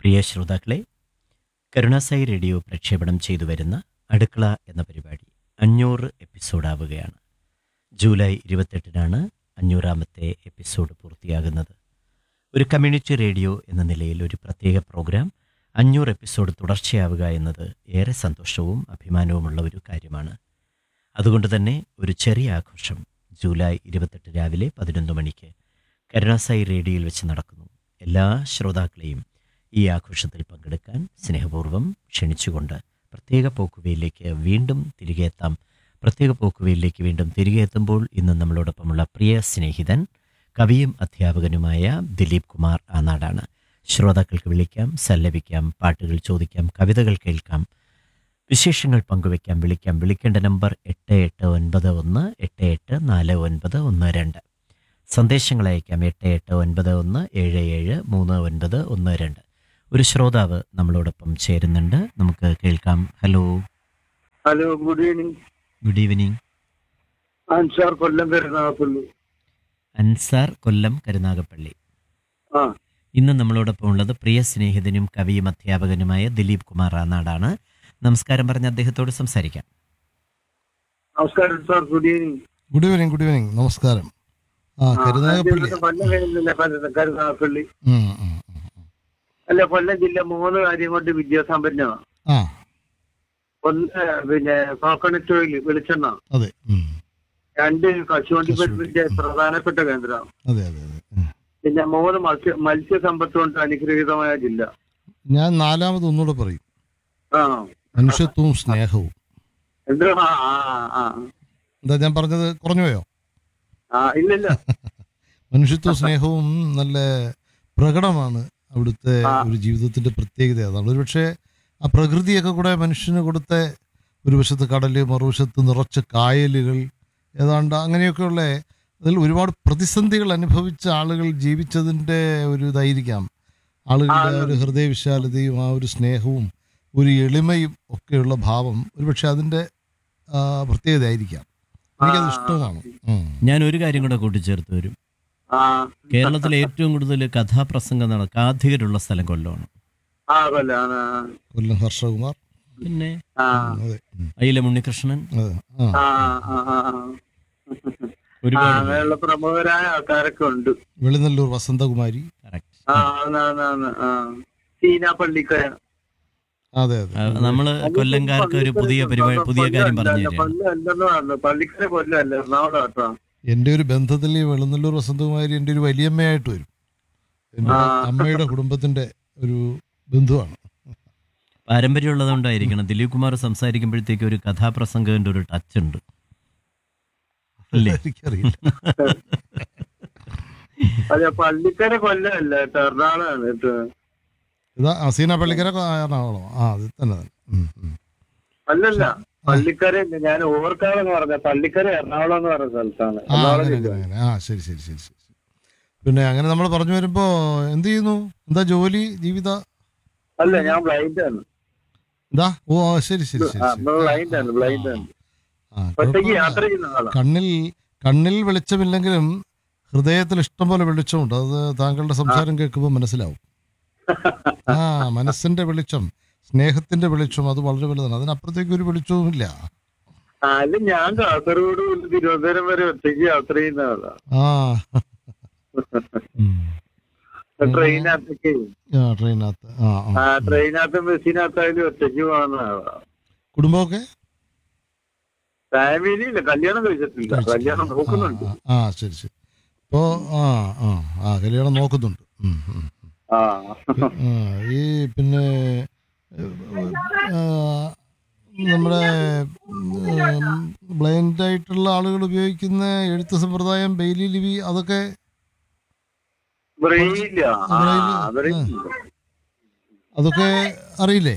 പ്രിയ ശ്രോതാക്കളെ കരുണാസായി റേഡിയോ പ്രക്ഷേപണം ചെയ്തു വരുന്ന അടുക്കള എന്ന പരിപാടി അഞ്ഞൂറ് എപ്പിസോഡാവുകയാണ് ജൂലൈ ഇരുപത്തെട്ടിനാണ് അഞ്ഞൂറാമത്തെ എപ്പിസോഡ് പൂർത്തിയാകുന്നത് ഒരു കമ്മ്യൂണിറ്റി റേഡിയോ എന്ന നിലയിൽ ഒരു പ്രത്യേക പ്രോഗ്രാം അഞ്ഞൂറ് എപ്പിസോഡ് തുടർച്ചയാവുക എന്നത് ഏറെ സന്തോഷവും അഭിമാനവുമുള്ള ഒരു കാര്യമാണ് അതുകൊണ്ട് തന്നെ ഒരു ചെറിയ ആഘോഷം ജൂലൈ ഇരുപത്തെട്ട് രാവിലെ പതിനൊന്ന് മണിക്ക് കരുണാസായി റേഡിയോയിൽ വെച്ച് നടക്കുന്നു എല്ലാ ശ്രോതാക്കളെയും ഈ ആഘോഷത്തിൽ പങ്കെടുക്കാൻ സ്നേഹപൂർവ്വം ക്ഷണിച്ചുകൊണ്ട് പ്രത്യേക പോക്കുവയിലേക്ക് വീണ്ടും തിരികെ എത്താം പ്രത്യേക പോക്കുവയിലേക്ക് വീണ്ടും തിരികെ എത്തുമ്പോൾ ഇന്ന് നമ്മളോടൊപ്പമുള്ള പ്രിയ സ്നേഹിതൻ കവിയും അധ്യാപകനുമായ ദിലീപ് കുമാർ ആനാടാണ് ശ്രോതാക്കൾക്ക് വിളിക്കാം സല്ലപിക്കാം പാട്ടുകൾ ചോദിക്കാം കവിതകൾ കേൾക്കാം വിശേഷങ്ങൾ പങ്കുവയ്ക്കാം വിളിക്കാം വിളിക്കേണ്ട നമ്പർ എട്ട് എട്ട് ഒൻപത് ഒന്ന് എട്ട് എട്ട് നാല് ഒൻപത് ഒന്ന് രണ്ട് സന്ദേശങ്ങൾ അയക്കാം എട്ട് എട്ട് ഒൻപത് ഒന്ന് ഏഴ് ഏഴ് മൂന്ന് ഒൻപത് ഒന്ന് രണ്ട് ഒരു ശ്രോതാവ് നമ്മളോടൊപ്പം ചേരുന്നുണ്ട് നമുക്ക് കേൾക്കാം hello hello good evening good evening Ansar Kollam Karunagappally Ansar Kollam Karunagappally ആ ഇന്ന് നമ്മളോടൊപ്പം ഉള്ളത് പ്രിയ സ്നേഹിതനും കവിയും അധ്യാപകനുമായ ദിലീപ് കുമാർ ആനാടാണ് നമസ്കാരം പറഞ്ഞ അദ്ദേഹത്തോട് സംസാരിക്കാം നമസ്കാരം sir good evening good evening good evening നമസ്കാരം ആ കരുനാഗപ്പള്ളി കൊല്ലം കഴിഞ്ഞില്ല കരുനാഗപ്പള്ളി ഉം, ഉം, ഉം, ഉം. അല്ല കൊല്ലം ജില്ല മൂന്ന് കാര്യം കൊണ്ട് വിദ്യാസമ്പന്നമാണ് ആ ഒന്ന് പിന്നെ കോക്കനട്ട് ഓയിൽ വെളിച്ചെണ്ണ അതെ ഉം. രണ്ട് കശുവണ്ടി പരിപ്പിന്റെ പ്രധാനപ്പെട്ട കേന്ദ്രം അതെ അതെ അതെ ഉം. പിന്നെ മൂന്ന് മത്സ്യ മത്സ്യസമ്പത്ത് കൊണ്ട് അനുഗ്രഹീതമായ ജില്ല ഞാൻ നാലാമത് ഒന്നുകൂടെ പറയും ആ മനുഷ്യത്വവും സ്നേഹവും എന്താ ആ ആ ആ എന്താ ഞാൻ പറഞ്ഞത് കുറഞ്ഞു പോയോ ആ ഇല്ലില്ല മനുഷ്യത്വവും സ്നേഹവും നല്ല പ്രകടമാണ് അവിടുത്തെ ആ. ഒരു ജീവിതത്തിന്റെ പ്രത്യേകത അതാണ് ഒരുപക്ഷെ ആ പ്രകൃതിയൊക്കെ കൂടെ മനുഷ്യന് കൊടുത്ത ഒരു വശത്ത് കടല് മറുവശത്ത് നിറച്ച കായലുകൾ ഏതാണ്ട് അങ്ങനെയൊക്കെയുള്ള അതിൽ ഒരുപാട് പ്രതിസന്ധികൾ അനുഭവിച്ച ആളുകൾ ജീവിച്ചതിൻ്റെ ഒരു ഇതായിരിക്കാം ആളുകളുടെ ആ ഒരു ഹൃദയവിശാലതയും ആ ഒരു സ്നേഹവും ഒരു എളിമയും ഒക്കെയുള്ള ഭാവം ഒരുപക്ഷെ അതിൻ്റെ ആ, പ്രത്യേകതയായിരിക്കാം എനിക്കത് ഇഷ്ടമാണ് ഉം. ഞാൻ ഒരു കാര്യം കൂടെ കൂട്ടിച്ചേർത്ത് വരും ആ കേരളത്തിലെ ഏറ്റവും കൂടുതൽ കഥാപ്രസംഗം നട കാഥികരുള്ള സ്ഥലം കൊല്ലമാണ് ആ കൊല്ലാണ് കൊല്ലം ഹർഷകുമാർ പിന്നെ ആ അതെ ഉം. അയില ഉണ്ണികൃഷ്ണൻ അതെ ആ ആ ആ ആ ആ ആ, ഒരുപാട് അങ്ങനെയുള്ള പ്രമുഖരായ ആൾക്കാരൊക്കെ ഉണ്ട് വെളിനല്ലൂർ വസന്തകുമാരി കറക്റ്റ് ആ ആണ്, ആണ്, ആണ്, ആ സീന പള്ളിക്കര അതെ അതെ നമ്മള് കൊല്ലംകാർക്ക് ഒരു പുതിയ പരിപാടി പുതിയ കാര്യം പറഞ്ഞു തരികയാണ് കൊല്ലം അല്ലെന്ന് പറഞ്ഞു പള്ളിക്കര കൊല്ലം എറണാകുളം കേട്ടോ എൻ്റെ ഒരു ബന്ധത്തിൽ ഈ വെളുന്നല്ലൂർ വസന്തകുമാരി എൻ്റെ ഒരു വലിയമ്മയായിട്ട് വരും എൻ്റെ ആ. അമ്മയുടെ കുടുംബത്തിന്റെ ഒരു ബന്ധുവാണ് പാരമ്പര്യമുള്ളതുകൊണ്ടായിരിക്കണം ദിലീപ് കുമാർ സംസാരിക്കുമ്പോഴത്തേക്ക് ഒരു കഥാപ്രസംഗത്തിന്റെ ഒരു ടച്ച് ഉണ്ട് അല്ലേ എനിക്കറിയില്ല അതെ പള്ളിക്കര കൊല്ലം അല്ല കേട്ടോ എറണാകുളമാണ് കേട്ടോ ഇതാ അസീന പള്ളിക്കര എറണാകുളം ആ അത് തന്നെ തന്നെ ഉം, ഉം. അല്ലല്ല പള്ളിക്കര ഇല്ല, ഞാൻ ഓർക്കാതെ പറഞ്ഞ പള്ളിക്കര എറണാകുളം എന്ന് പറഞ്ഞ സ്ഥലത്താണ് ആ എറണാകുളം അങ്ങനെ ജില്ല അങ്ങനെ അങ്ങനെ ആ ശരി ശരി ശരി ശരി ശരി. പിന്നെ അങ്ങനെ നമ്മൾ പറഞ്ഞു വരുമ്പോ എന്ത് ചെയ്യുന്നു എന്താ ജോലി ജീവിത അല്ല ഞാൻ ബ്ലൈൻഡ് ആണ് എന്താ ഓ ആ, ശരി ശരി ശരി ശരി ബ്ലൈൻഡ് ആണ് ബ്ലൈൻഡ് ആണ് ആ, ഒറ്റയ്ക്ക് കുഴപ്പമില്ല. യാത്ര ചെയ്യുന്ന ആളാണ് കണ്ണിൽ കണ്ണിൽ വെളിച്ചമില്ലെങ്കിലും ഹൃദയത്തിൽ ഇഷ്ടം പോലെ വെളിച്ചമുണ്ട് അത് താങ്കളുടെ സംസാരം കേൾക്കുമ്പോൾ മനസ്സിലാവും ആ മനസ്സിന്റെ വെളിച്ചം സ്നേഹത്തിന്റെ വെളിച്ചം അത് വളരെ വലുതാണ് അതിനപ്പുറത്തേക്ക് ഒരു വെളിച്ചവുമില്ല ആ, അല്ല ഞാൻ കാസർഗോഡ് മുതൽ തിരുവനന്തപുരം വരെ ഒറ്റയ്ക്ക് യാത്ര ചെയ്യുന്ന ആളാണ് ആ ഉം. ട്രെയിനകത്തൊക്കെ ആ ട്രെയിനകത്ത് ആ ആ ആ ട്രെയിനകത്തും ബസ്സിനകത്തായാലും ഒറ്റയ്ക്ക് പോകുന്ന ആളാണ് കുടുംബമൊക്കെ ഫാമിലി ഇല്ല കല്യാണം കഴിച്ചിട്ടില്ല കല്യാണം നോക്കുന്നുണ്ട് ആ, ആ ശരി ശരി ഇപ്പോ ആ ആ ആ കല്യാണം നോക്കുന്നുണ്ട് ഉം, ഉം. ആ ആ, ഈ പിന്നെ ആ, നമ്മുടെ ബ്ലൈൻഡ് ആയിട്ടുള്ള ആളുകൾ ഉപയോഗിക്കുന്ന എഴുത്ത് സമ്പ്രദായം ബെയിലി ലിപി അതൊക്കെ ബ്രെയിനില്ല ആ ബ്രെയില്, ബ്രെയിനില്ല അതൊക്കെ അറിയില്ലേ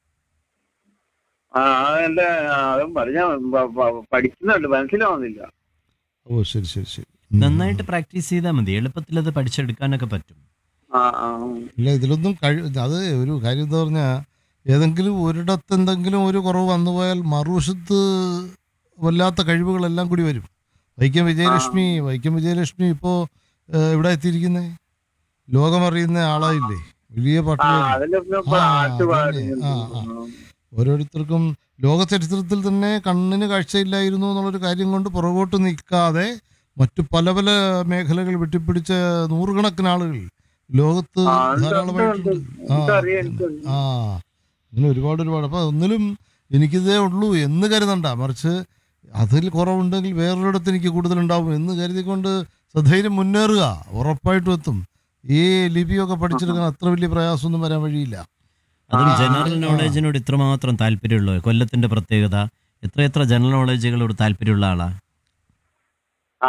ആ അല്ല അതും പറഞ്ഞ പഠിക്കുന്നുണ്ട് മനസ്സിലാവുന്നില്ല ഓ ശരി ശരി ശരി ഉം. നന്നായിട്ട് പ്രാക്ടീസ് ചെയ്താൽ മതി എളുപ്പത്തിൽ അത് പഠിച്ചെടുക്കാനൊക്കെ പറ്റും ആ ആ ഇല്ല ഇതിലൊന്നും കഴി അത് ഒരു കാര്യം എന്താ പറഞ്ഞാൽ ഏതെങ്കിലും ഒരിടത്ത് എന്തെങ്കിലും ഒരു കുറവ് വന്നു പോയാൽ മറുവശത്ത് വല്ലാത്ത കഴിവുകളെല്ലാം കൂടി വരും വൈക്കം വിജയലക്ഷ്മി വൈക്കം വിജയലക്ഷ്മി ഇപ്പോൾ എവിടെ എത്തിയിരിക്കുന്നത് ലോകമറിയുന്ന ആളായില്ലേ വലിയ ആ പാട്ടുകൾ അതിലൊക്കെ ആ, പാട്ട് അതന്നെ. പാടുന്നുണ്ട് ആ, ആ. ഓരോരുത്തർക്കും ലോക ചരിത്രത്തിൽ തന്നെ കണ്ണിന് കാഴ്ചയില്ലായിരുന്നു എന്നുള്ളൊരു കാര്യം കൊണ്ട് പുറകോട്ട് നിൽക്കാതെ മറ്റു പല പല മേഖലകൾ വെട്ടിപ്പിടിച്ച നൂറുകണക്കിന് ആളുകൾ ലോകത്ത് ആ, ഉണ്ട്, ഉണ്ട്, ധാരാളമായിട്ടുണ്ട് ഉണ്ട്. ആ എനിക്കറിയാം, എനിക്കറിയാം. ആ അങ്ങനെ ഒരുപാട് ഒരുപാട് അപ്പൊ ഒന്നിലും എനിക്കിതേ ഉള്ളൂ എന്ന് കരുതണ്ട മറിച്ച് അതിൽ കുറവുണ്ടെങ്കിൽ വേറൊരിടത്ത് എനിക്ക് കൂടുതലുണ്ടാവും എന്ന് കരുതിക്കൊണ്ട് സധൈര്യം മുന്നേറുക ഉറപ്പായിട്ടും എത്തും ഈ ലിപിയൊക്കെ പഠിച്ചെടുക്കാൻ അത്ര വലിയ പ്രയാസമൊന്നും വരാൻ വഴിയില്ല അതും ആ, ജനറൽ നോളേജിനോട് ഇത്രമാത്രം താല്പര്യമുള്ളൂ കൊല്ലത്തിന്റെ പ്രത്യേകത എത്ര എത്ര ജനറൽ നോളേജുകളോട് താല്പര്യമുള്ള ആളാ ആ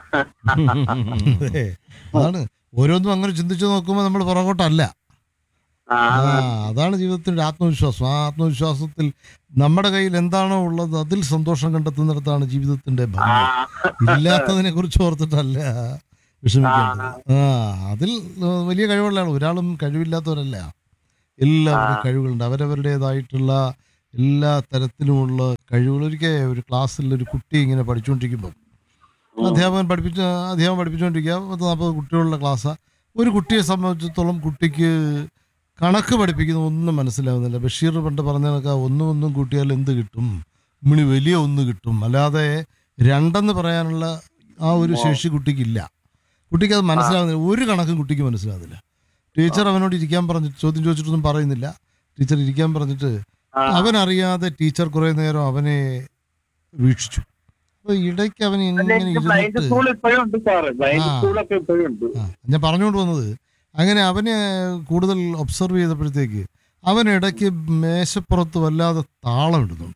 അതെ. അതാണ് ഓരോന്നും അങ്ങനെ ചിന്തിച്ചു നോക്കുമ്പോൾ നമ്മൾ പുറകോട്ടല്ല ആ ആ അതാണ് ജീവിതത്തിന്റെ ആത്മവിശ്വാസം ആ ആത്മവിശ്വാസത്തിൽ നമ്മുടെ കയ്യിൽ എന്താണോ ഉള്ളത് അതിൽ സന്തോഷം കണ്ടെത്തുന്നിടത്താണ് ജീവിതത്തിന്റെ ആ ഭംഗി ഇല്ലാത്തതിനെ കുറിച്ച് ഓർത്തിട്ടല്ല വിഷമിക്കേണ്ടത് ആ അതിൽ ഏഹ്, വലിയ കഴിവുള്ളതാണ് ഒരാളും കഴിവില്ലാത്തവരല്ല എല്ലാവരും കഴിവുകളുണ്ട് അവരവരുടേതായിട്ടുള്ള എല്ലാ തരത്തിലുമുള്ള കഴിവുകൾ ഒരിക്കൽ ഒരു ക്ലാസ്സിൽ ഒരു കുട്ടി ഇങ്ങനെ പഠിച്ചുകൊണ്ടിരിക്കുമ്പോൾ അധ്യാപകൻ പഠിപ്പിച്ച അധ്യാപകൻ പഠിപ്പിച്ചുകൊണ്ടിരിക്കുക പത്ത് നാൽപ്പത് കുട്ടികളുള്ള ക്ലാസ്സാണ് ഒരു കുട്ടിയെ സംബന്ധിച്ചിടത്തോളം കുട്ടിക്ക് കണക്ക് പഠിപ്പിക്കുന്ന ഒന്നും മനസ്സിലാവുന്നില്ല ബഷീർ പണ്ട് പറഞ്ഞ കണക്ക് ഒന്നും ഒന്നും കൂട്ടിയാൽ എന്ത് കിട്ടും ഇമ്മിണി വലിയ ഒന്ന് കിട്ടും അല്ലാതെ രണ്ടെന്ന് പറയാനുള്ള ആ ഒരു ശേഷി കുട്ടിക്കില്ല കുട്ടിക്ക് അത് മനസ്സിലാവുന്നില്ല ഒരു കണക്കും കുട്ടിക്ക് മനസ്സിലാവുന്നില്ല ടീച്ചർ അവനോട് ഇരിക്കാൻ പറഞ്ഞിട്ട് ചോദ്യം ചോദിച്ചിട്ടൊന്നും പറയുന്നില്ല ടീച്ചർ ഇരിക്കാൻ പറഞ്ഞിട്ട് ആ. അവനറിയാതെ ടീച്ചർ കുറേ നേരം അവനെ വീക്ഷിച്ചു അപ്പൊ ഇടയ്ക്ക് അവൻ അല്ല, ഇങ്ങനെ എനിക്ക് ബ്ലൈൻഡ് ഇരുന്നിട്ട് സ്കൂൾ ഇപ്പോഴും ഉണ്ട് സാറ് ബ്ലൈൻഡ് ആ. സ്കൂളൊക്കെ ഇപ്പോഴും ഉണ്ട് ആ, ഞാൻ പറഞ്ഞുകൊണ്ട് വന്നത് അങ്ങനെ അവനെ കൂടുതൽ ഒബ്സർവ് ചെയ്തപ്പോഴത്തേക്ക് അവൻ ഇടയ്ക്ക് മേശപ്പുറത്ത് വല്ലാതെ താളം ഇടുന്നുണ്ട്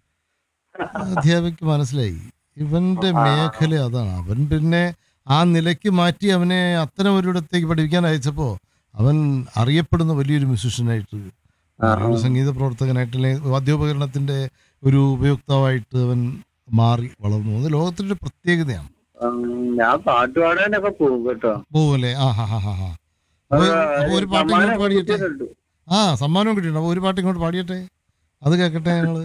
അധ്യാപിക്ക് മനസ്സിലായി ഇവന്റെ മേഖല അതാണ് അവൻ പിന്നെ ആ നിലയ്ക്ക് മാറ്റി അവനെ അത്തരം ഒരിടത്തേക്ക് പഠിപ്പിക്കാൻ അയച്ചപ്പോൾ അവൻ അറിയപ്പെടുന്ന വലിയൊരു മ്യൂസിഷ്യനായിട്ട് ഒരു സംഗീത പ്രവർത്തകനായിട്ട് അല്ലെങ്കിൽ വാദ്യോപകരണത്തിന്റെ ഒരു ഉപയോക്താവായിട്ട് അവൻ മാറി വളർന്നു അത് ലോകത്തിന്റെ ഒരു പ്രത്യേകതയാണ് ഉം, ഞാൻ പാട്ട് പാടാനൊക്കെ പോകും കേട്ടോ പോവല്ലേ ആ ഹാ ഹാ ഹാ ഹാ അപ്പൊ അപ്പൊ ഒരു പാട്ട് സമ്മാനം ഇങ്ങോട്ട് പാടിയട്ടെ കിട്ടിയിട്ടുണ്ട്. ആ സമ്മാനവും കിട്ടിയിട്ടുണ്ട് അപ്പൊ ഒരു പാട്ട് ഇങ്ങോട്ട് പാടിയട്ടെ അത് കേൾക്കട്ടെ ഞങ്ങള്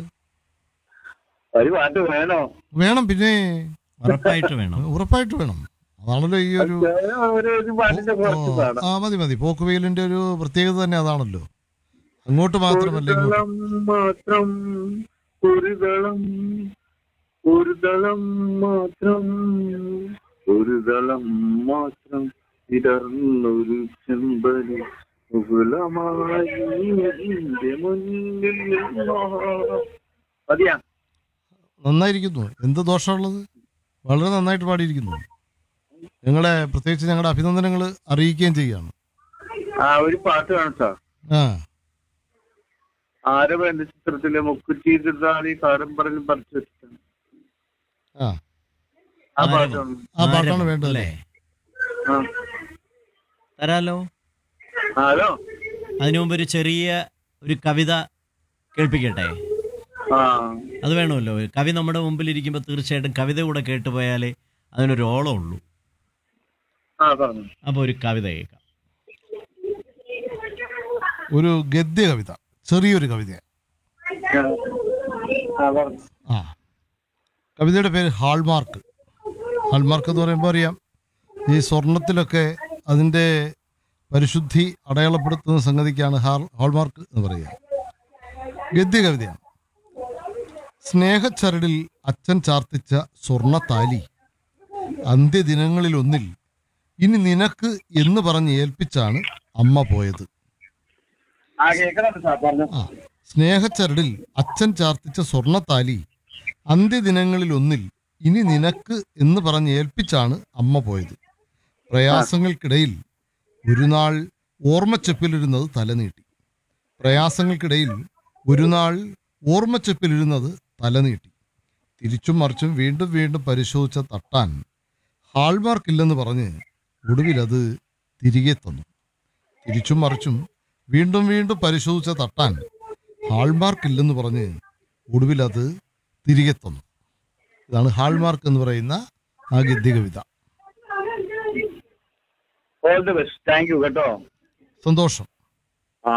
ഒരു പാട്ട് വേണോ വേണം പിന്നെ ഉറപ്പായിട്ട് വേണം ഉറപ്പായിട്ട് വേണം അതാണല്ലോ ഈ ഒരു ഒരു ഒരു പാട്ടിന്റെ കുറച്ച് ഓ, പാടാം ആ മതി മതി പോക്കുവെയിലിന്റെ ഒരു പ്രത്യേകത തന്നെ അതാണല്ലോ അങ്ങോട്ട് മാത്രമല്ല ഒരു ഇങ്ങോട്ട് ദളം മാത്രം ഒരു ദളം ഒരു ദളം മാത്രം ഒരു ദളം മാത്രം ഇടർന്നൊരു ചെമ്പനി മുകുലമായി എന്റെ മുന്നിൽ നിന്നോ. മതിയാ നന്നായിരിക്കുന്നു എന്ത് ദോഷമുള്ളത് വളരെ നന്നായിട്ട് പാടിയിരിക്കുന്നു ഞങ്ങളെ പ്രത്യേകിച്ച് ഞങ്ങളുടെ അഭിനന്ദനങ്ങൾ അറിയിക്കുകയും ചെയ്യുകയാണ് ആ ഒരു പാട്ട് വേണം സാർ ആ ആരവ എന്ന ചിത്രത്തിലെ മുക്കുറ്റി തിരുതാളി കാടമ്പറയിൽ പറിച്ചു വെച്ചിട്ടുണ്ട് ആ ആ പാട്ട് ആരവം. വേണം. ആ പാട്ടാണ് ആരവം, വേണ്ടത് അല്ലേ ആ. തരാലോ ആ, ഹലോ അതിനു മുമ്പ് ഒരു ചെറിയ ഒരു കവിത കേൾപ്പിക്കട്ടെ ആ അത് വേണമല്ലോ കവി നമ്മുടെ മുമ്പിൽ ഇരിക്കുമ്പോൾ തീർച്ചയായിട്ടും കവിത കൂടെ കേട്ടുപോയാലേ അതിനൊരു ഓളം ഉള്ളൂ ആ പറഞ്ഞു അപ്പോൾ ഒരു കവിത കേൾക്കാം ഒരു ഗദ്യ കവിത ചെറിയൊരു കവിത ആ പറഞ്ഞു ആ കവിതയുടെ പേര് ഹാൾമാർക്ക് ഹാൾമാർക്ക് എന്ന് പറയുമ്പോൾ അറിയാം ഈ സ്വർണത്തിലൊക്കെ അതിൻ്റെ പരിശുദ്ധി അടയാളപ്പെടുത്തുന്ന സംഗതിക്കാണ് ഹാൾ ഹാൾമാർക്ക് എന്ന് പറയുക ഗദ്യ കവിതയാണ് സ്നേഹച്ചരടിൽ അച്ഛൻ ചാർത്തിച്ച സ്വർണ്ണ താലി അന്ത്യദിനങ്ങളിലൊന്നിൽ ഇനി നിനക്ക് എന്ന് പറഞ്ഞ് ഏൽപ്പിച്ചാണ് അമ്മ പോയത് ആ കേൾക്കുന്നുണ്ട് സാർ പറഞ്ഞു ആ സ്നേഹച്ചരടിൽ അച്ഛൻ ചാർത്തിച്ച സ്വർണ്ണത്താലി അന്ത്യദിനങ്ങളിൽ ഒന്നിൽ ഇനി നിനക്ക് എന്ന് പറഞ്ഞ് ഏൽപ്പിച്ചാണ് അമ്മ പോയത് പ്രയാസങ്ങൾക്കിടയിൽ ഒരു നാൾ ഓർമ്മച്ചെപ്പിലിരുന്നത് തലനീട്ടി പ്രയാസങ്ങൾക്കിടയിൽ ഒരു നാൾ ഓർമ്മച്ചെപ്പിലിരുന്നത് തലനീട്ടി തിരിച്ചും മറിച്ചും വീണ്ടും വീണ്ടും പരിശോധിച്ച തട്ടാൻ ഹാൾമാർക്ക് ഇല്ലെന്ന് പറഞ്ഞ് ഒടുവിലത് തിരികെ തന്നു തിരിച്ചും മറിച്ചും വീണ്ടും വീണ്ടും പരിശോധിച്ച തട്ടാൻ ഹാൾമാർക്ക് ഇല്ലെന്ന് പറഞ്ഞ് ഒടുവിൽ അത് തിരികെ തന്നു ഇതാണ് ഹാൾമാർക്ക് എന്ന് പറയുന്ന ആ ഗദ്യ കവിത all the best thank you കേട്ടോ സന്തോഷം ആ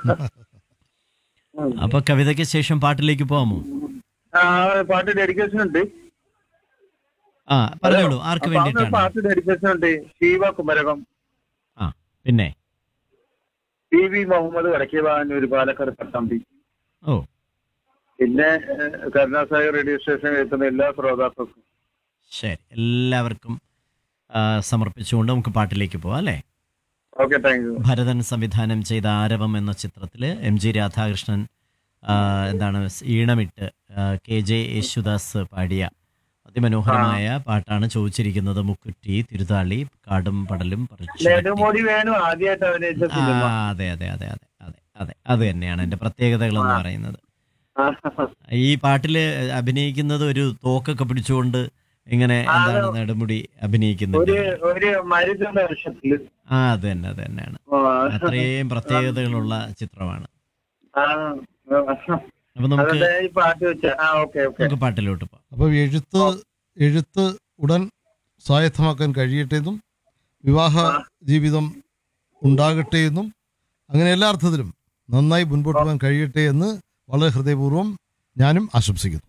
അപ്പൊ കവിതയ്ക്ക് ശേഷം പാട്ടിലേക്ക് പോകാമോ ആ, പാട്ട് ഡെഡിക്കേഷൻ ഉണ്ട് ആ പറഞ്ഞോളൂ ആർക്ക് അപ്പൊ ആ വേണ്ടിയിട്ടാണ് പാട്ട് ഡെഡിക്കേഷൻ ഉണ്ട് ശിവ കുമരകം ആ പിന്നെ ടി വി മുഹമ്മദ് വടക്കേ വാങ്ങൂർ പാലക്കാട് പട്ടാമ്പി ഓ പിന്നെ ഏഹ്, കരുണാസായി റേഡിയോ സ്റ്റേഷൻ എത്തുന്ന എല്ലാ ശ്രോതാക്കൾക്കും ശരി എല്ലാവർക്കും ആ, സമർപ്പിച്ചുകൊണ്ട് നമുക്ക് പാട്ടിലേക്ക് പോവാം അല്ലേ ഓക്കെ താങ്ക് യു ഭരതൻ സംവിധാനം ചെയ്ത ആരവം എന്ന ചിത്രത്തിൽ എം ജി രാധാകൃഷ്ണൻ ആ, എന്താണ് ഈണമിട്ട് ആ, കെ ജെ യേശുദാസ് പാടിയ അതിമനോഹരമായ പാട്ടാണ് ചോദിച്ചിരിക്കുന്നത് മുക്കുറ്റി തിരുതാളി കാടും പടലും പറിച്ചു വെട്ടി. നെടുമുടി വേണു ആദ്യമായിട്ട് അഭിനയിച്ച ആ, സിനിമ അതെ അതെ അതെ അതെ അതെ അതെ അത് തന്നെയാണ് എൻ്റെ പ്രത്യേകതകൾ എന്ന് പറയുന്നത് ആ, ഈ പാട്ടില് അഭിനയിക്കുന്നത് ഒരു തോക്കൊക്കെ പിടിച്ചുകൊണ്ട് ഇങ്ങനെ എന്താണ് നെടുമുടി അഭിനയിക്കുന്നുണ്ട് ഒരു ഒരു മരുന്ന് വർഷത്തില് ആ അത് തന്നെ അത് തന്നെയാണ് ആ, അത്രയും പ്രത്യേകതകളുള്ള ചിത്രമാണ് ആ, അപ്പൊ നമുക്ക് അതെന്താ ഈ പാട്ട് വെച്ച ആ ഓക്കെ ഓക്കെ നമുക്ക് പാട്ടിലോട്ട് പോവാം അപ്പോൾ എഴുത്ത് എഴുത്ത് ഉടൻ സ്വായത്തമാക്കാൻ കഴിയട്ടെ എന്നും വിവാഹ ജീവിതം ഉണ്ടാകട്ടെ എന്നും അങ്ങനെ എല്ലാ അർത്ഥത്തിലും നന്നായി മുൻപോട്ട് പോകാൻ കഴിയട്ടെ എന്ന് വളരെ ഹൃദയപൂർവ്വം ഞാനും ആശംസിക്കുന്നു